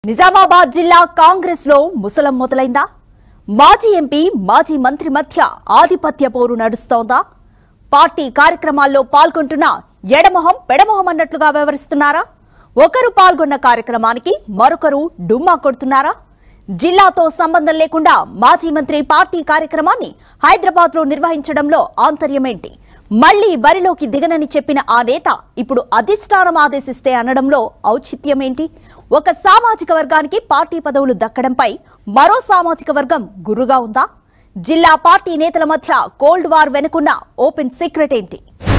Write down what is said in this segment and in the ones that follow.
నిజామాబాద్ జిల్లా కాంగ్రెస్ లో ముసలం మొదలైందా మాజీ ఎంపీ మాజీ మంత్రి మధ్య ఆధిపత్య పోరు నడుస్తోందా పార్టీ కార్యక్రమాల్లో పాల్గొంటున్న ఎడమొహం పెడమొహం అన్నట్లుగా వ్యవహరిస్తున్నారా ఒకరు పాల్గొన్న కార్యక్రమానికి మరొకరు డుమ్మా కొడుతున్నారా జిల్లాతో సంబంధం లేకుండా మాజీ మంత్రి పార్టీ కార్యక్రమాన్ని హైదరాబాద్ లో నిర్వహించడంలో ఆంతర్యమేంటి మళ్లీ బరిలోకి దిగనని చెప్పిన ఆ నేత ఇప్పుడు అధిష్టానం ఆదేశిస్తే అనడంలో ఔచిత్యమేంటి ఒక సామాజిక వర్గానికి పార్టీ పదవులు దక్కడంపై మరో సామాజిక వర్గం గురుగా ఉందా జిల్లా పార్టీ నేతల మధ్య కోల్డ్ వార్ వెనుకున్న ఓపెన్ సీక్రెట్ ఏంటి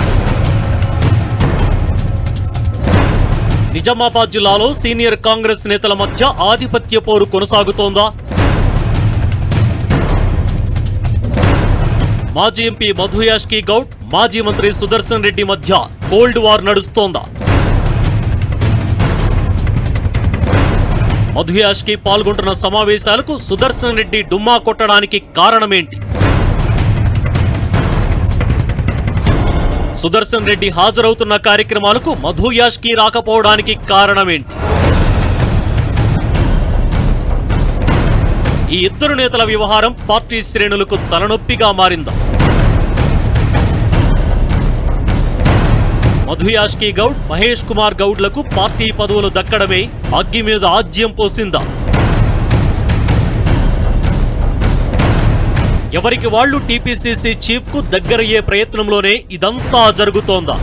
నిజామాబాద్ జిల్లాలో సీనియర్ కాంగ్రెస్ నేతల మధ్య ఆధిపత్య పోరు కొనసాగుతోందా మాజీ ఎంపీ మధు యాష్కి గౌడ్ మాజీ మంత్రి సుదర్శన్ రెడ్డి మధ్య కోల్డ్ వార్ నడుస్తోందా మధు యాష్కి పాల్గొంటున్న సమావేశాలకు సుదర్శన్ రెడ్డి డుమ్మా కొట్టడానికి కారణమేంటి సుదర్శన్ రెడ్డి హాజరవుతున్న కార్యక్రమాలకు మధు యాష్కి రాకపోవడానికి కారణమేంటి ఈ ఇద్దరు నేతల వ్యవహారం పార్టీ శ్రేణులకు తలనొప్పిగా మారిందా మధు యాష్కి గౌడ్ మహేష్ కుమార్ గౌడ్లకు పార్టీ పదవులు దక్కడమే అగ్గి మీద ఆజ్యం పోసిందా ఎవరికి వాళ్ళు టీపీసీసీ చీఫ్ కు దగ్గరయ్యే ప్రయత్నంలోనే ఇదంతా జరుగుతోందా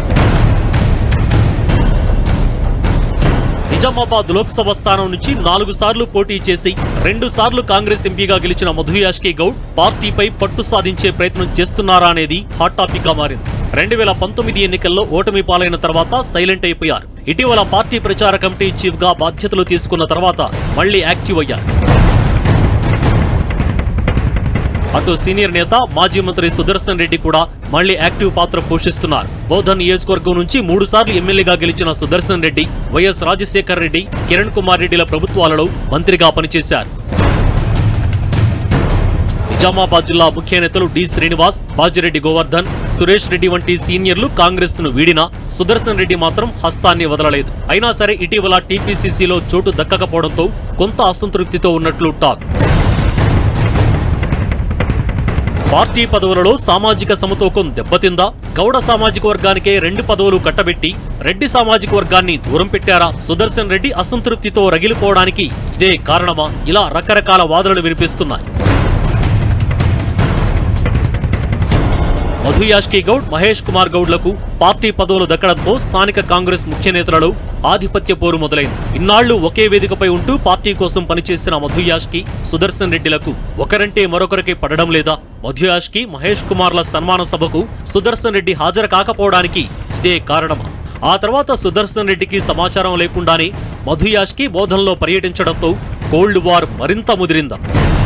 నిజామాబాద్ లోక్సభ స్థానం నుంచి నాలుగు సార్లు పోటీ చేసి రెండు సార్లు కాంగ్రెస్ ఎంపీగా గెలిచిన మధు యాష్కి గౌడ్ పార్టీపై పట్టు సాధించే ప్రయత్నం చేస్తున్నారా అనేది హాట్ టాపిక్ గా మారింది రెండు వేల పంతొమ్మిది ఎన్నికల్లో ఓటమి పాలైన తర్వాత సైలెంట్ అయిపోయారు ఇటీవల పార్టీ ప్రచార కమిటీ చీఫ్ గా బాధ్యతలు తీసుకున్న తర్వాత మళ్లీ యాక్టివ్ అయ్యారు అటు సీనియర్ నేత మాజీ మంత్రి సుదర్శన్ రెడ్డి కూడా మళ్లీ యాక్టివ్ పాత్ర పోషిస్తున్నారు బౌద్ధన్ నియోజకవర్గం నుంచి మూడు సార్లు ఎమ్మెల్యేగా గెలిచిన సుదర్శన్ రెడ్డి వైఎస్ రాజశేఖర్ రెడ్డి కిరణ్ కుమార్ రెడ్డిల ప్రభుత్వాలలో మంత్రిగా పనిచేశారు నిజామాబాద్ జిల్లా ముఖ్య నేతలు డి శ్రీనివాస్ బాజిరెడ్డి గోవర్ధన్ సురేష్ రెడ్డి వంటి సీనియర్లు కాంగ్రెస్ ను వీడినా సుదర్శన్ రెడ్డి మాత్రం హస్తాన్ని వదలలేదు అయినా సరే ఇటీవల టీపీసీసీలో చోటు దక్కకపోవడంతో కొంత అసంతృప్తితో ఉన్నట్లు టాక్ పార్టీ పదవులలో సామాజిక సమతూకం దెబ్బతిందా గౌడ సామాజిక వర్గానికే రెండు పదవులు కట్టబెట్టి రెడ్డి సామాజిక వర్గాన్ని దూరం పెట్టారా సుదర్శన్ రెడ్డి అసంతృప్తితో రగిలిపోవడానికి ఇదే కారణమా ఇలా రకరకాల వాదనలు వినిపిస్తున్నాయి మధు యాష్కి గౌడ్ మహేష్ కుమార్ గౌడ్లకు పార్టీ పదవులు దక్కడంతో స్థానిక కాంగ్రెస్ ముఖ్య నేతలలో ఆధిపత్య పోరు మొదలైంది ఇన్నాళ్లు ఒకే వేదికపై ఉంటూ పార్టీ కోసం పనిచేసిన మధు యాష్కి సుదర్శన్ రెడ్డిలకు ఒకరంటే మరొకరికి పడడం లేదా మధు యాష్కి మహేష్ కుమార్ల సన్మాన సభకు సుదర్శన్ రెడ్డి హాజరు కాకపోవడానికి ఇదే కారణమా ఆ తర్వాత సుదర్శన్ రెడ్డికి సమాచారం లేకుండానే మధు యాష్కి బోధనలో పర్యటించడంతో కోల్డ్ వార్ మరింత ముదిరిందా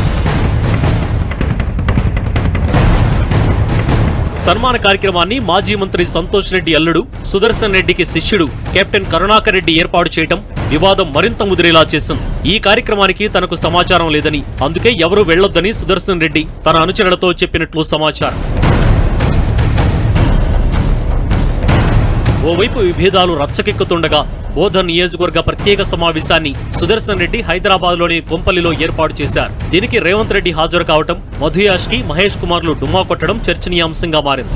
సన్మాన కార్యక్రమాన్ని మాజీ మంత్రి సంతోష్ రెడ్డి అల్లుడు సుదర్శన్ రెడ్డికి శిష్యుడు కెప్టెన్ కరుణాకర్ రెడ్డి ఏర్పాటు చేయటం వివాదం మరింత ముదిరేలా చేసింది ఈ కార్యక్రమానికి తనకు సమాచారం లేదని అందుకే ఎవరూ వెళ్లొద్దని సుదర్శన్ రెడ్డి తన అనుచరులతో చెప్పినట్లు సమాచారం ఓవైపు విభేదాలు రచ్చకెక్కుతుండగా బోధన్ నియోజకవర్గ ప్రత్యేక సమావేశాన్ని సుదర్శన్ రెడ్డి హైదరాబాద్ లోని కొంపల్లిలో ఏర్పాటు చేశారు దీనికి రేవంత్ రెడ్డి హాజరు కావటం మధుయాష్కి మహేష్ కుమార్లు డుమ్మా కొట్టడం చర్చనీయాంశంగా మారింది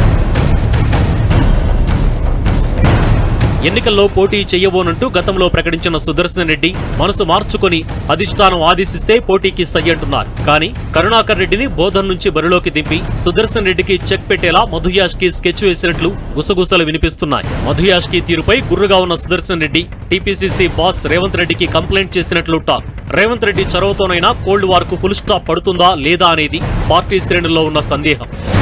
ఎన్నికల్లో పోటీ చెయ్యబోనంటూ గతంలో ప్రకటించిన సుదర్శన్ రెడ్డి మనసు మార్చుకొని అధిష్టానం ఆదేశిస్తే పోటీకి సై అంటున్నారు కానీ కరుణాకర్ రెడ్డిని బోధన్ నుంచి బరిలోకి దింపి సుదర్శన్ రెడ్డికి చెక్ పెట్టేలా మధుయాష్కి స్కెచ్ వేసినట్లు గుసగుసలు వినిపిస్తున్నాయి మధుయాష్కి తీరుపై గుర్రుగా ఉన్న సుదర్శన్ రెడ్డి టీపీసీసీ బాస్ రేవంత్ రెడ్డికి కంప్లైంట్ చేసినట్లు టాక్ రేవంత్ రెడ్డి చొరవతోనైనా కోల్డ్ వార్ కు ఫుల్ స్టాప్ పడుతుందా లేదా అనేది పార్టీ శ్రేణుల్లో ఉన్న సందేహం